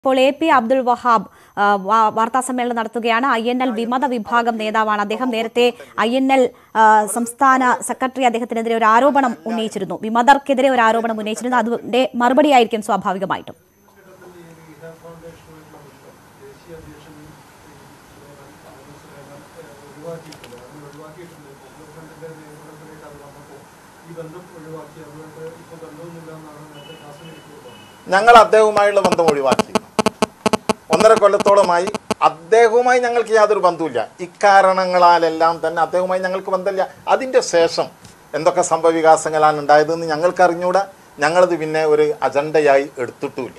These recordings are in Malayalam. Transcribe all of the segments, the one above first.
ഇപ്പോൾ എ പി അബ്ദുൾ വഹാബ് ആ, വാ- വാർത്താസമ്മേളനം നടത്തുകയാണ് ഐ എൻ എൽ വിമത വിഭാഗം നേതാവാണ് അദ്ദേഹം നേരത്തെ ഐ എൻ എൽ സംസ്ഥാന സെക്രട്ടറി അദ്ദേഹത്തിനെതിരെ ഒരു ആരോപണം ഉന്നയിച്ചിരുന്നു വിമതർക്കെതിരെ ഒരു ആരോപണം ഉന്നയിച്ചിരുന്നു അതിന്റെ മറുപടിയായിരിക്കും സ്വാഭാവികമായിട്ടും ഞങ്ങൾ അദ്ദേഹവുമായുള്ള ബന്ധം ഒഴിവാക്കി ഒന്നര കൊല്ലത്തോളമായി അദ്ദേഹവുമായി ഞങ്ങൾക്ക് യാതൊരു ബന്ധവുമില്ല ഇക്കാരണങ്ങളാലെല്ലാം തന്നെ അദ്ദേഹവുമായി ഞങ്ങൾക്ക് ബന്ധമില്ല അതിൻ്റെ ശേഷം എന്തൊക്കെ സംഭവവികാസങ്ങളാണ് ഉണ്ടായതെന്ന് ഞങ്ങൾക്ക് അറിഞ്ഞൂടാ ഞങ്ങളത് പിന്നെ ഒരു അജണ്ടയായി എടുത്തിട്ടുമില്ല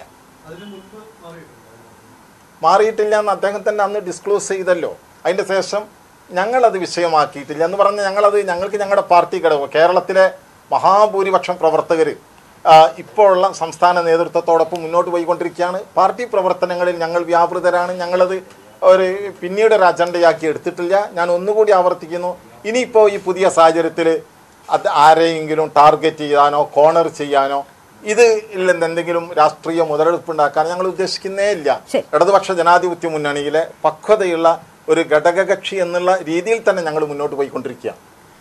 മാറിയിട്ടില്ല എന്ന് അദ്ദേഹം തന്നെ അന്ന് ഡിസ്ക്ലോസ് ചെയ്തല്ലോ അതിൻ്റെ ശേഷം ഞങ്ങളത് വിഷയമാക്കിയിട്ടില്ല എന്ന് പറഞ്ഞാൽ ഞങ്ങളത് ഞങ്ങൾക്ക് ഞങ്ങളുടെ പാർട്ടി ഘടകം കേരളത്തിലെ മഹാഭൂരിപക്ഷം പ്രവർത്തകർ ഇപ്പോഴുള്ള സംസ്ഥാന നേതൃത്വത്തോടൊപ്പം മുന്നോട്ട് പോയിക്കൊണ്ടിരിക്കുകയാണ് പാർട്ടി പ്രവർത്തനങ്ങളിൽ ഞങ്ങൾ വ്യാപൃതരാണ് ഞങ്ങളത് ഒരു പിന്നീട് ഒരു അജണ്ടയാക്കി എടുത്തിട്ടില്ല ഞാൻ ഒന്നുകൂടി ആവർത്തിക്കുന്നു ഇനിയിപ്പോൾ ഈ പുതിയ സാഹചര്യത്തിൽ അത് ആരെയെങ്കിലും ടാർഗറ്റ് ചെയ്യാനോ കോർണർ ചെയ്യാനോ ഇത് ഇല്ലെന്ന് എന്തെങ്കിലും രാഷ്ട്രീയ മുതലെടുപ്പുണ്ടാക്കാൻ ഞങ്ങൾ ഉദ്ദേശിക്കുന്നേ ഇല്ല ശരി. ഇടതുപക്ഷ ജനാധിപത്യ മുന്നണിയിലെ പക്വതയുള്ള ഒരു ഘടകകക്ഷി എന്നുള്ള രീതിയിൽ തന്നെ ഞങ്ങൾ മുന്നോട്ട് പോയിക്കൊണ്ടിരിക്കുക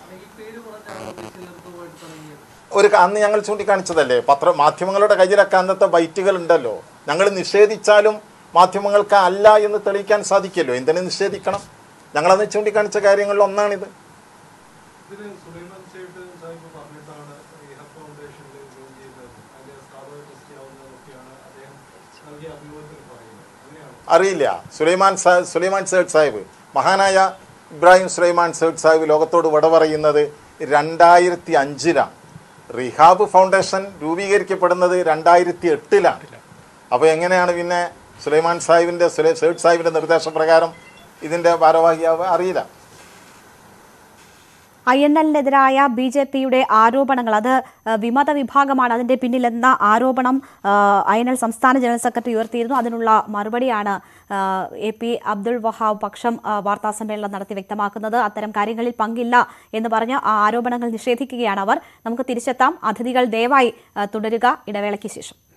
ഒരു ക- അന്ന് ഞങ്ങൾ ചൂണ്ടിക്കാണിച്ചതല്ലേ പത്ര മാധ്യമങ്ങളുടെ കയ്യിലൊക്കെ അന്നത്തെ ബൈറ്റുകൾ ഉണ്ടല്ലോ ഞങ്ങൾ നിഷേധിച്ചാലും മാധ്യമങ്ങൾക്ക് അല്ല എന്ന് തെളിയിക്കാൻ സാധിക്കുമല്ലോ എന്തിനു നിഷേധിക്കണം ഞങ്ങളന്ന് ചൂണ്ടിക്കാണിച്ച കാര്യങ്ങളിൽ ഒന്നാണിത് ഇതിന് സുലൈമാൻ സേട്ട് സാഹിബ് പറഞ്ഞിട്ടാണ് റീഹാബ് ഫൗണ്ടേഷനിൽ ജോയിൻ ചെയ്തത് അതിന്റെ സ്ഥാപക ട്രസ്റ്റി ആവുന്നതൊക്കെയാണ് അദ്ദേഹം നൽകിയ അഭിമുഖത്തിൽ പറയുന്നത് അങ്ങനെയാണ് അറിയില്ല സുലൈമാൻ സാ സുലൈമാൻ സേഡ് സാഹിബ് മഹാനായ ഇബ്രാഹിം സുലൈമാൻ സേഡ് സാഹിബ് ലോകത്തോട് വിട പറയുന്നത് രണ്ടായിരത്തി അഞ്ചിലാണ് റിഹാബ് ഫൗണ്ടേഷൻ രൂപീകരിക്കപ്പെടുന്നത് രണ്ടായിരത്തി എട്ടിലാണ് അപ്പോൾ എങ്ങനെയാണ് പിന്നെ സുലൈമാൻ സാഹിബിൻ്റെ സുലൈ സേഡ് സാഹിബിൻ്റെ നിർദ്ദേശപ്രകാരം ഇതിൻ്റെ ഭാരവാഹിയാവുക അറിയില്ല ഐ എൻ എല്ലിനെതിരായ ബി ജെ പിയുടെ ആരോപണങ്ങൾ അത് ആ, വിമത വിഭാഗമാണ് അതിന്റെ പിന്നിലെന്ന ആരോപണം ഐ എൻ എൽ സംസ്ഥാന ജനറൽ സെക്രട്ടറി ഉയർത്തിയിരുന്നു അതിനുള്ള മറുപടിയാണ് ആ, എ പി അബ്ദുൾ വഹാബ് പക്ഷം ആ, വാർത്താസമ്മേളനം നടത്തി വ്യക്തമാക്കുന്നത് അത്തരം കാര്യങ്ങളിൽ പങ്കില്ല എന്ന് പറഞ്ഞ് ആ ആരോപണങ്ങൾ നിഷേധിക്കുകയാണ് അവർ നമുക്ക് തിരിച്ചെത്താം അതിഥികൾ ദയവായി ആ, തുടരുക ഇടവേളയ്ക്ക് ശേഷം